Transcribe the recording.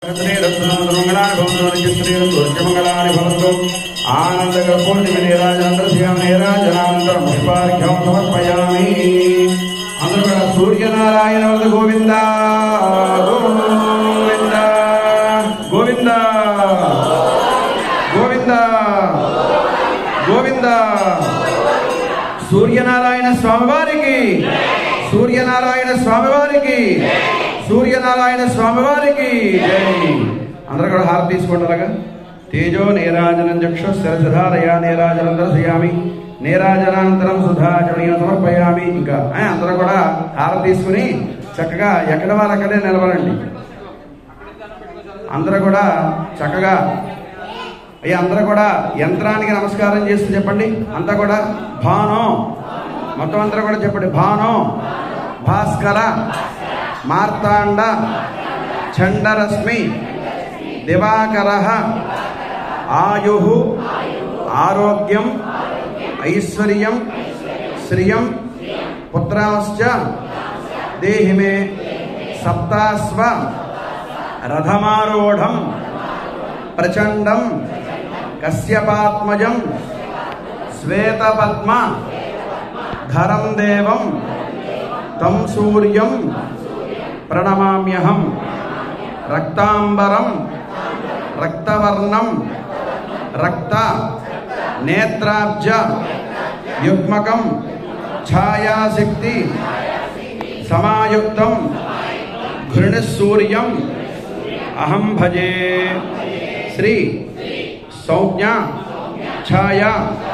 మంగళాని భవంతు ఆనందక పూర్ణిమ నీరాజనందరస్యాం నీరాజనానందరం పుష్పార్ఘ్యం సమర్పయామి అందరూ కూడా సూర్యనారాయణ వరద గోవింద గోవింద గోవింద గోవింద గోవింద సూర్యనారాయణ స్వామివారికి సూర్యనారాయణ స్వామివారికి సూర్యనారాయణ స్వామివారికి జై అందరూ కూడా హారతి తీసుకుంటారుగా తేజో నీరాజనం చక్షు శిరసిధారయా నీరాజనం దర్శయామి నీరాజనానంతరం సుధాచమనీయం సమర్పయామి ఇంకా ఆ, అందరూ కూడా హారతి తీసుకుని చక్కగా ఎక్కడ వారు అక్కడే నిలబడండి అందరూ కూడా చక్కగా అయ్యా అందరూ కూడా యంత్రానికి నమస్కారం చేస్తూ చెప్పండి అంతా కూడా భాను మొత్తం అందరూ కూడా చెప్పండి భాను భాస్కర మార్తాండ చండరశ్మి దివాకర ఆయు ఆరోగ్యం ఐశ్వర్యం శ్రియం పుత్రాశ్చ దేహి మే సప్తాస్వ రథమారూఢం ప్రచండం కశ్యపాత్మజం శ్వేతపద్మ ధరం దేవం తం సూర్యం ప్రణమామ్యహం రక్తాంబరం రక్తవర్ణం రక్త నేత్రాబ్జ యుగ్మకం ఛాయాశక్తి సమాయుక్తం ఘృణసూర్యం అహం భజే శ్రీ సౌజ్ఞ ఛాయ